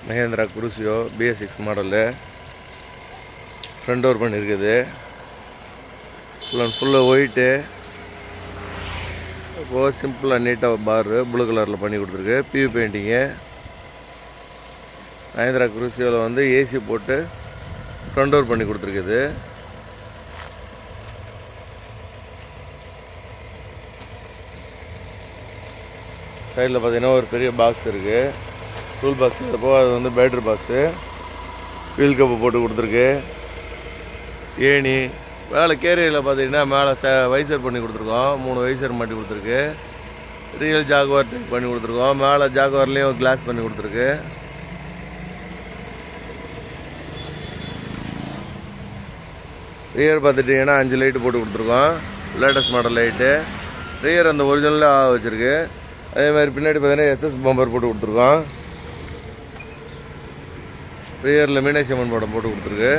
Mahindra Cruzio BS six model front door பண்ணியிருக்குது full and ஃபுல்லாக white இப்போது சிம்பிளாக நீட்டாக பாரு ப்ளூ கலரில் பண்ணி கொடுத்துருக்கு பியூ பெயிண்டிங்கு மஹேந்திரா குருசியோவில் வந்து ஏசி போட்டு ஃப்ரண்ட் டோர் பண்ணி கொடுத்துருக்குது சைடில் பார்த்தீங்கன்னா ஒரு பெரிய பாக்ஸ் இருக்குது டூல் பாக்ஸ் இருப்போ அது வந்து பேட்ரி பாக்ஸு வீல் கப்பு போட்டு கொடுத்துருக்கு ஏணி மேலே கேரியரில் பார்த்தீங்கன்னா மேலே ச வைசர் பண்ணி கொடுத்துருக்கோம் மூணு வைசர் மாட்டி கொடுத்துருக்கு ரியல் ஜாகுவார் டைப் பண்ணி கொடுத்துருக்கோம் மேலே ஜாகுவார்லேயும் கிளாஸ் பண்ணி கொடுத்துருக்கு ரியர் பார்த்துட்டிங்கன்னா அஞ்சு லைட்டு போட்டு கொடுத்துருக்கோம் லேட்டஸ்ட் மாடல் லைட்டு ரியர் அந்த ஒரிஜினலாக வச்சுருக்கு அதே மாதிரி பின்னாடி பார்த்தீங்கன்னா எஸ்எஸ் பம்பர் போட்டு கொடுத்துருக்கோம் ரியரில் மீனாட்சி அம்மன் படம் போட்டு கொடுத்துருக்கு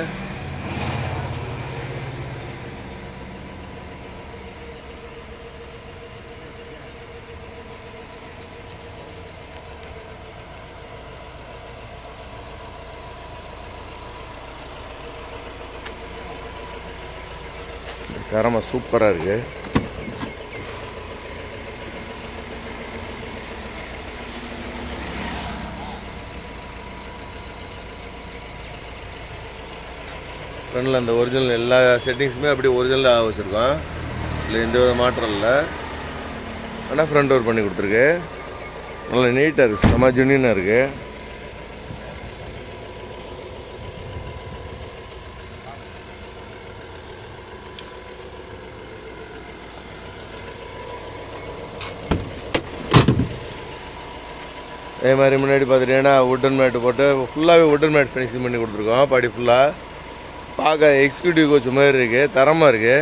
தரமாக சூப்பராக இருக்குது ஃப்ரண்டில் அந்த ஒரிஜினல் எல்லா செட்டிங்ஸுமே அப்படியே ஒரிஜினலாக வச்சுருக்கோம் இல்லை எந்த வித மாற்றம் இல்லை ஆனால் ஃப்ரண்ட் டோர் பண்ணி கொடுத்துருக்கு நல்லா நீட்டாக இருக்குது செம்ம ஜுனியனாக இருக்குது அதே மாதிரி முன்னாடி பார்த்துட்டீங்கன்னா உட்டன் மேட்டு போட்டு ஃபுல்லாகவே உட்டன் மேட் ஃபினிஷிங் பண்ணி கொடுத்துருக்கோம் பாடி ஃபுல்லாக பார்க்க எக்ஸிக்யூட்டிவ் கோச் மாதிரி இருக்குது தரமாக இருக்குது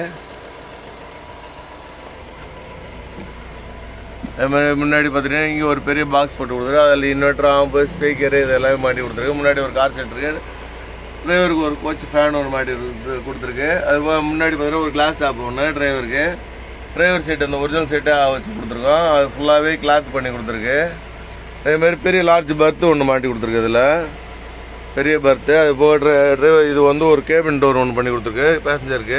அதே மாதிரி முன்னாடி பார்த்துட்டீங்கன்னா இங்கே ஒரு பெரிய பாக்ஸ் போட்டு கொடுத்துருக்கு அதில் இன்வெர்டர் ஆம்பு ஸ்பீக்கரு இதெல்லாமே மாட்டி கொடுத்துருக்கு முன்னாடி ஒரு கார் செட் இருக்கு டிரைவருக்கு ஒரு கோச் ஃபேன் ஒன்று மாட்டி கொடுத்து- கொடுத்துருக்கு அது போக முன்னாடி பார்த்தீங்கன்னா ஒரு கிளாஸ் டாப் ஒன்று டிரைவருக்கு டிரைவர் செட் அந்த ஒரிஜினல் செட்டாக வச்சு கொடுத்துருக்கோம் அது ஃபுல்லாகவே கிளாத் பண்ணி கொடுத்துருக்கு அதே மாதிரி பெரிய லார்ஜ் பர்த்து ஒன்று மாட்டி கொடுத்துருக்கு இதில் பெரிய பர்த்து அது போக ட்ரை- டிரைவர் இது வந்து ஒரு கேபின் டோர் ஒன்று பண்ணி கொடுத்துருக்கு பேசஞ்சருக்கு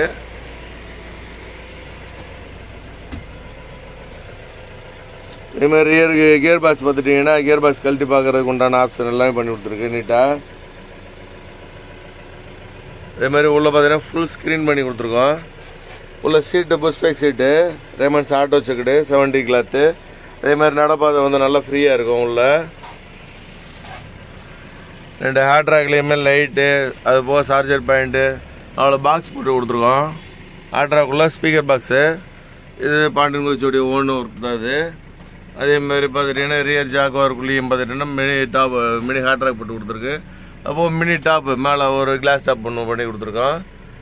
இதே மாதிரி ரியர் கியர் பாக்ஸ் பார்த்துட்டிங்கன்னா கியர் பாக்ஸ் கழட்டி பார்க்கறதுக்கு உண்டான ஆப்ஷன் எல்லாமே பண்ணி கொடுத்துருக்கு நீட்டாக அதே மாதிரி உள்ளே பார்த்தீங்கன்னா ஃபுல் ஸ்க்ரீன் பண்ணி கொடுத்துருக்கோம் உள்ள seat pushback seat Raymonds auto checked seventy cloth அதே மாதிரி நடப்பாதை வந்து நல்லா ஃப்ரீயாக இருக்கும் உள்ள ரெண்டு ஹேர் ட்ராக்லேயுமே லைட்டு அது போக சார்ஜர் பாயிண்ட்டு அவ்வளோ பாக்ஸ் போட்டு கொடுத்துருக்கோம் ஹேர் ட்ராக்குள்ள ஸ்பீக்கர் பாக்ஸு இது பாண்டியன் கோச்சோடைய ஓன் ஒர்க் தான் இது அதே மாதிரி பார்த்துட்டிங்கன்னா ரியர் ஜாக்குவாருக்குள்ளேயும் பார்த்துட்டிங்கன்னா மினி டாப் மினி ஹேர் ட்ராக் போட்டு கொடுத்துருக்கு அப்போது மினி டாப் மேலே ஒரு கிளாஸ் டாப் ஒன்று பண்ணி கொடுத்துருக்கோம்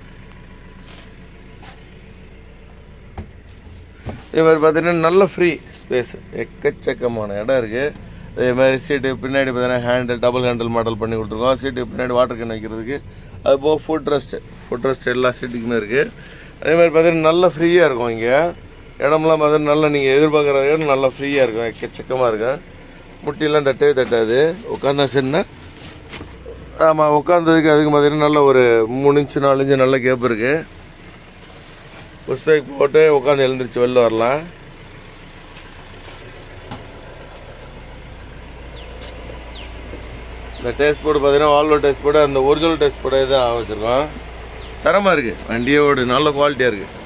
இதே மாதிரி பார்த்தீங்கன்னா நல்ல ஃப்ரீ ஸ்பேஸ் எக்கச்சக்கமான இடம் இருக்குது அதே மாதிரி சீட்டு பின்னாடி பார்த்தீங்கன்னா ஹேண்டில் டபுள் ஹேண்டில் மாடல் பண்ணி கொடுத்துருக்கோம் சீட்டு பின்னாடி வாட்டர் கேன் வைக்கிறதுக்கு அது போக ஃபுட் ரெஸ்ட் ஃபுட் ரெஸ்ட் எல்லா சீட்டுக்குமே இருக்குது அதே மாதிரி பார்த்தீங்கன்னா நல்ல ஃப்ரீயாக இருக்கும் இங்கே இடம்லாம் பார்த்தீங்கன்னா நல்லா நீங்கள் எதிர்பார்க்குறத விட நல்லா ஃப்ரீயாக இருக்கும் எக்கச்சக்கமாக இருக்கும் முட்டிலாம் தட்டவே தட்டாது உட்காந்தா சரின்னா ஆமாம் உட்காந்ததுக்கு அதுக்கு பார்த்தீங்கன்னா நல்ல ஒரு மூணு இன்ச்சு நாலு இன்ச்சு நல்ல கேப் இருக்குது புஷ் பேக் போட்டு உட்காந்து எழுந்திரிச்சு வெளில வரலாம் இந்த டேஸ்ட் போர்டு பார்த்தீங்கன்னா வால்வோ டேஸ்ட் போர்டு அந்த ஒரிஜினல் டேஸ்ட் போர்டு தான் வச்சுருக்கோம் தரமாக இருக்குது வண்டியோட நல்ல குவாலிட்டியாக இருக்குது